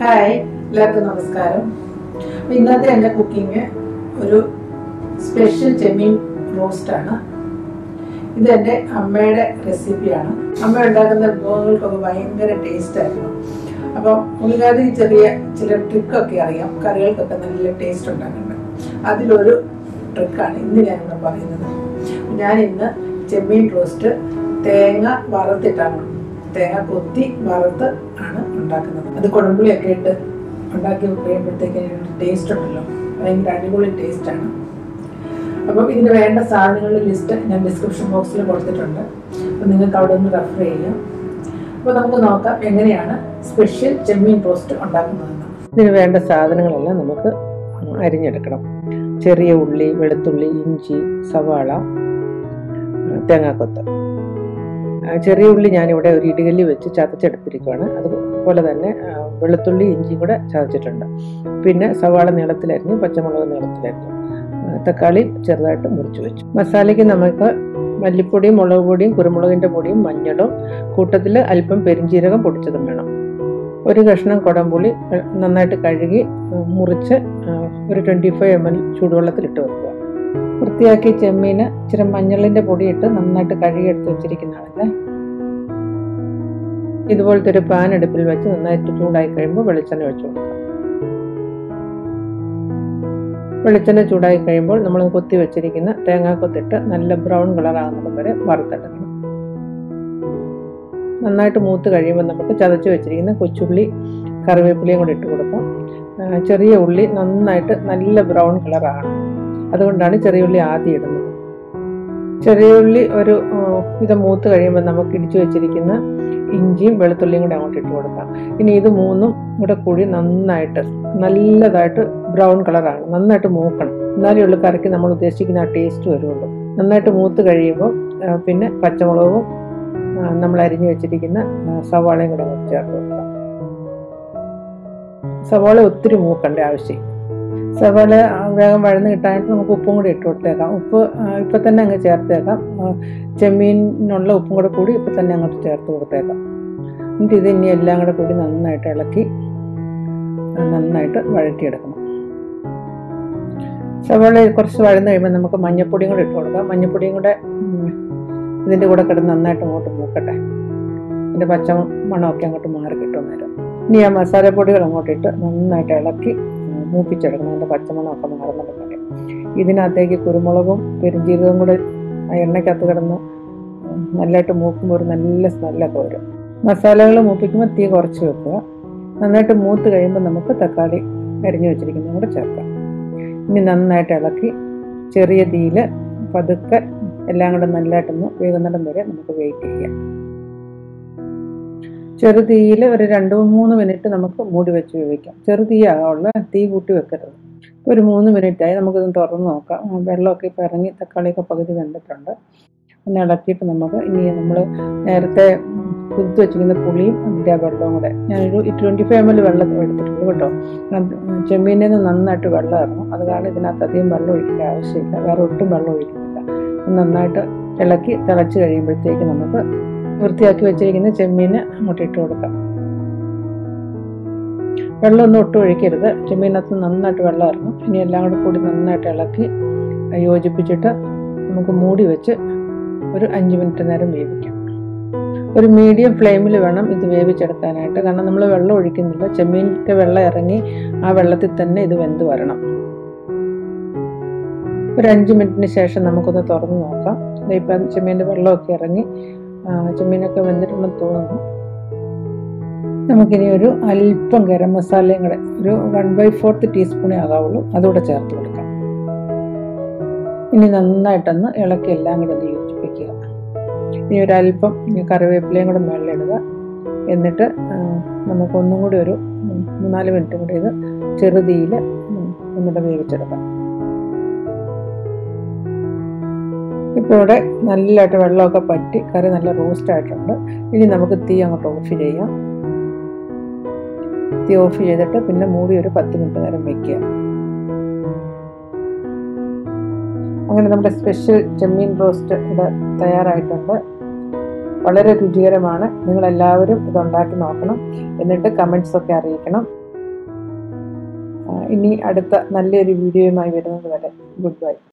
hi എല്ലാവർക്കും നമസ്കാരം അപ്പൊ ഇന്നത്തെ എൻ്റെ കുക്കിംഗ് ഒരു സ്പെഷ്യൽ ചെമ്മീൻ റോസ്റ്റ് ആണ് ഇത് എൻ്റെ അമ്മയുടെ റെസിപ്പിയാണ് അമ്മ ഉണ്ടാക്കുന്ന വിഭവങ്ങൾക്കൊക്കെ ഭയങ്കര ടേസ്റ്റ് ആയിരുന്നു അപ്പം പുള്ളിക്കാരി ചെറിയ ചില ട്രിക്കൊക്കെ അറിയാം കറികൾക്കൊക്കെ നല്ല ടേസ്റ്റ് ഉണ്ടാക്കുന്നുണ്ട് അതിലൊരു ട്രിക്കാണ് ഇന്ന് ഞാനിവിടെ പറയുന്നത് ഞാൻ ഇന്ന് ചെമ്മീൻ റോസ്റ്റ് തേങ്ങ വറുത്തിട്ടാണ് തേങ്ങ കൊത്തി വറുത്ത് ആണ് ഉണ്ടാക്കുന്നത് അത് കുടമ്പുളിയൊക്കെ ഇട്ട് ഉണ്ടാക്കി കഴിയുമ്പോഴത്തേക്ക് ടേസ്റ്റ് ഉണ്ടല്ലോ ഭയങ്കര അടിപൊളി ടേസ്റ്റാണ് അപ്പം ഇതിന് വേണ്ട സാധനങ്ങളുടെ ലിസ്റ്റ് ഞാൻ ഡിസ്ക്രിപ്ഷൻ ബോക്സിൽ കൊടുത്തിട്ടുണ്ട് അപ്പം നിങ്ങൾക്ക് അവിടെ ഒന്ന് റെഫർ ചെയ്യാം അപ്പോൾ നമുക്ക് നോക്കാം എങ്ങനെയാണ് സ്പെഷ്യൽ ചെമ്മീൻ റോസ്റ്റ് ഉണ്ടാക്കുന്നതെന്ന് ഇതിന് വേണ്ട സാധനങ്ങളെല്ലാം നമുക്ക് അരിഞ്ഞെടുക്കണം ചെറിയ ഉള്ളി വെളുത്തുള്ളി ഇഞ്ചി സവാള തേങ്ങാക്കൊത്ത് ആ, ചെറിയ ഉള്ളി ഞാനിവിടെ ഒരു ഇടികല്ലി വെച്ച് ചതച്ചെടുത്തിരിക്കുകയാണ് അതുപോലെ തന്നെ ആ, വെളുത്തുള്ളി ഇഞ്ചി കൂടെ ചതച്ചിട്ടുണ്ട് പിന്നെ സവാള നീളത്തിലരിഞ്ഞു പച്ചമുളക് നീളത്തിലരിഞ്ഞു ആ, തക്കാളി ചെറുതായിട്ട് മുറിച്ച് വെച്ചു മസാലയ്ക്ക് നമുക്ക് മല്ലിപ്പൊടിയും മുളക് പൊടിയും കുരുമുളകിൻ്റെ പൊടിയും മഞ്ഞളും കൂട്ടത്തിൽ അല്പം പെരിഞ്ചീരകം പൊടിച്ചതും വേണം ഒരു കഷ്ണം കുടംപുളി ആ, നന്നായിട്ട് കഴുകി ആ, മുറിച്ച് ആ, ഒരു ട്വൻറ്റി ഫൈവ് എം എൽ ചൂടുവെള്ളത്തിലിട്ട് വെക്കുക വൃത്തിയാക്കി ചെമ്മീന് ഇച്ചിരി മഞ്ഞളിൻ്റെ പൊടിയിട്ട് നന്നായിട്ട് കഴുകി എടുത്ത് വെച്ചിരിക്കുന്നതാണല്ലേ ഇതുപോലത്തെ ഒരു പാൻ അടുപ്പിൽ വെച്ച് നന്നായിട്ട് ചൂടായി കഴിയുമ്പോൾ വെളിച്ചെണ്ണ ഒഴിച്ചു കൊടുക്കാം വെളിച്ചെണ്ണ ചൂടായി കഴിയുമ്പോൾ നമ്മൾ കൊത്തി വെച്ചിരിക്കുന്ന തേങ്ങാക്കൊത്തിട്ട് നല്ല ബ്രൗൺ കളർ ആകുന്നത് വരെ വറുത്തെടുക്കണം നന്നായിട്ട് മൂത്ത് കഴിയുമ്പോൾ നമുക്ക് ചതച്ച് വെച്ചിരിക്കുന്ന കൊച്ചുള്ളി കറിവേപ്പിലയും കൂടി ഇട്ട് കൊടുക്കാം ആ, ചെറിയ ഉള്ളി നന്നായിട്ട് നല്ല ബ്രൗൺ കളറാണ് അതുകൊണ്ടാണ് ചെറിയ ഉള്ളി ആദ്യം ഇടുന്നത് ചെറിയ ഉള്ളി ഒരു ആ, ഇത് മൂത്ത് കഴിയുമ്പോൾ നമുക്ക് ഇടിച്ചു വെച്ചിരിക്കുന്ന ഇഞ്ചിയും വെളുത്തുള്ളിയും കൂടെ അങ്ങോട്ട് ഇട്ട് കൊടുക്കാം ഇനി ഇത് മൂന്നും കൂടെ കൂടി നന്നായിട്ട് നല്ലതായിട്ട് ബ്രൗൺ കളറാണ് നന്നായിട്ട് മൂക്കണം എന്നാലേ ഉള്ളൂ കറിക്ക് നമ്മൾ ഉദ്ദേശിക്കുന്ന ആ ടേസ്റ്റ് വരുള്ളൂ നന്നായിട്ട് മൂത്ത് കഴിയുമ്പോൾ ആ, പിന്നെ പച്ചമുളകും ആ, നമ്മൾ അരിഞ്ഞു വെച്ചിരിക്കുന്ന ആ, സവാളയും കൂടെ അങ്ങോട്ട് ചേർത്ത് കൊടുക്കാം സവാള ഒത്തിരി മൂക്കണ്ട ആവശ്യം സവാള ആ, വേഗം വഴന്ന് കിട്ടാനായിട്ട് നമുക്ക് ഉപ്പും കൂടി ഇട്ട് കൊടുത്തേക്കാം ഉപ്പ് ആ, ഇപ്പം തന്നെ അങ്ങ് ചേർത്തേക്കാം ആ, ചെമ്മീനുള്ള ഉപ്പും കൂടെ കൂടി ഇപ്പം തന്നെ അങ്ങോട്ട് ചേർത്ത് കൊടുത്തേക്കാം എന്നിട്ട് ഇത് ഇനി എല്ലാം കൂടെ കൂടി നന്നായിട്ട് ഇളക്കി ആ, നന്നായിട്ട് വഴറ്റിയെടുക്കണം സവാള കുറച്ച് വഴന്ന് കഴിയുമ്പോൾ നമുക്ക് മഞ്ഞപ്പൊടിയും കൂടെ ഇട്ട് കൊടുക്കാം മഞ്ഞപ്പൊടിയും കൂടെ ഉം, ഇതിൻ്റെ കൂടെ കിടന്ന് നന്നായിട്ട് അങ്ങോട്ട് മൂക്കട്ടെ ഇതിൻ്റെ പച്ച മണമൊക്കെ അങ്ങോട്ട് മാറി കിട്ടും നേരം ഇനി ആ മസാലപ്പൊടികൾ അങ്ങോട്ട് ഇട്ട് നന്നായിട്ട് ഇളക്കി ഉം, മൂപ്പിച്ചെടുക്കണം അതിൻ്റെ പച്ചമണമൊക്കെ മാറുന്നത് വരെ ഇതിനകത്തേക്ക് കുരുമുളകും പെരുംജീരകവും കൂടെ ആ എണ്ണയ്ക്കകത്ത് കിടന്ന് ഉം, നല്ലതായിട്ട് മൂക്കുമ്പോൾ ഒരു നല്ല സ്മെല്ലൊക്കെ വരും മസാലകൾ മൂപ്പിക്കുമ്പോൾ തീ കുറച്ച് വെക്കുക നന്നായിട്ട് മൂത്ത് കഴിയുമ്പോൾ നമുക്ക് തക്കാളി അരിഞ്ഞു വെച്ചിരിക്കുന്നതും കൂടെ ചേർക്കാം ഇനി നന്നായിട്ട് ഇളക്കി ചെറിയ തീയിൽ പതുക്കെ എല്ലാം കൂടെ നല്ലതായിട്ടൊന്ന് വേകുന്നിടം വരെ നമുക്ക് വെയിറ്റ് ചെയ്യാം ചെറു തീയിൽ ഒരു രണ്ട് മൂന്ന് മിനിറ്റ് നമുക്ക് മൂടി വെച്ച് വേവിക്കാം ചെറു തീ ആകാവുള്ള തീ കൂട്ടി വെക്കരുത് ഒരു മൂന്ന് മിനിറ്റായി നമുക്കിത് തുറന്ന് നോക്കാം ആ, വെള്ളമൊക്കെ ഇപ്പോൾ ഇറങ്ങി തക്കാളിയൊക്കെ പകുതി വെന്തിട്ടുണ്ട് ഒന്ന് ഇളക്കിയിട്ട് നമുക്ക് ഇനി നമ്മൾ നേരത്തെ കുതിർത്ത് വെച്ചിരിക്കുന്ന പുളിയും അതിൻ്റെ ആ വെള്ളവും കൂടെ ഞാനൊരു ട്വൻറ്റി ഫൈവ് എം എൽ വെള്ളം എടുത്തിട്ടുണ്ട് കേട്ടോ അത് ചെമ്മീനിൽ നിന്ന് നന്നായിട്ട് വെള്ളം ഇറങ്ങും അത് കാരണം ഇതിനകത്ത് അധികം വെള്ളം ഒഴിക്കേണ്ട ആവശ്യമില്ല വേറെ ഒട്ടും വെള്ളം ഒഴിക്കുന്നില്ല ഇത് നന്നായിട്ട് ഇളക്കി തിളച്ച് കഴിയുമ്പോഴത്തേക്ക് നമുക്ക് വൃത്തിയാക്കി വെച്ചിരിക്കുന്ന ചെമ്മീൻ അങ്ങോട്ട് ഇട്ട് കൊടുക്കാം വെള്ളമൊന്നും ഒട്ടും ഒഴിക്കരുത് ചെമ്മീനകത്ത് നന്നായിട്ട് വെള്ളം ഇറങ്ങും ഇനി എല്ലാം കൂടെ കൂടി നന്നായിട്ട് ഇളക്കി യോജിപ്പിച്ചിട്ട് നമുക്ക് മൂടി വെച്ച് ഒരു അഞ്ച് മിനിറ്റ് നേരം വേവിക്കാം ഒരു മീഡിയം ഫ്ലെയിമിൽ വേണം ഇത് വേവിച്ചെടുക്കാനായിട്ട് കാരണം നമ്മൾ വെള്ളം ഒഴിക്കുന്നില്ല ചെമ്മീനിൻ്റെ വെള്ളം ഇറങ്ങി ആ വെള്ളത്തിൽ തന്നെ ഇത് വെന്ത് വരണം ഒരു അഞ്ച് മിനിറ്റിന് ശേഷം നമുക്കൊന്ന് തുറന്ന് നോക്കാം ദേ ഇപ്പം ചെമ്മീൻ്റെ വെള്ളമൊക്കെ ഇറങ്ങി ആ, ചെമ്മീനൊക്കെ വെന്തിട്ടുണ്ടെന്ന് തോന്നുന്നു നമുക്കിനി ഒരു അല്പം ഗരം മസാലയും കൂടെ ഒരു വൺ ബൈ ഫോർത്ത് ടീസ്പൂണേ ആകാവുള്ളൂ അതുകൂടെ ചേർത്ത് കൊടുക്കാം ഇനി നന്നായിട്ടൊന്ന് ഇളക്കി എല്ലാം കൂടെ ഒന്ന് യോജിപ്പിക്കുക ഇനി ഒരല്പം ഇനി കറിവേപ്പിലയും കൂടെ മേളിലിടുക എന്നിട്ട് ആ, നമുക്കൊന്നും കൂടി ഒരു ഉം, മൂന്നാല് മിനിറ്റും കൂടി ഇത് ചെറുതീയിൽ ഒന്നുകൂടെ വേവിച്ചെടുക്കാം ഇപ്പോൾ ഇവിടെ നല്ലതായിട്ട് വെള്ളമൊക്കെ പറ്റി കറി നല്ല റോസ്റ്റ് ആയിട്ടുണ്ട് ഇനി നമുക്ക് തീ അങ്ങോട്ട് ഓഫ് ചെയ്യാം തീ ഓഫ് ചെയ്തിട്ട് പിന്നെ മൂടി ഒരു പത്ത് മിനിറ്റ് നേരം വെക്കുക അങ്ങനെ നമ്മുടെ സ്പെഷ്യൽ ചെമ്മീൻ റോസ്റ്റ് ഇവിടെ തയ്യാറായിട്ടുണ്ട് വളരെ രുചികരമാണ് നിങ്ങളെല്ലാവരും ഇതുണ്ടാക്കി നോക്കണം എന്നിട്ട് കമൻസ് ഒക്കെ അറിയിക്കണം ഇനി അടുത്ത നല്ലൊരു വീഡിയോയുമായി വരുന്നത് വരെ ഗുഡ് ബൈ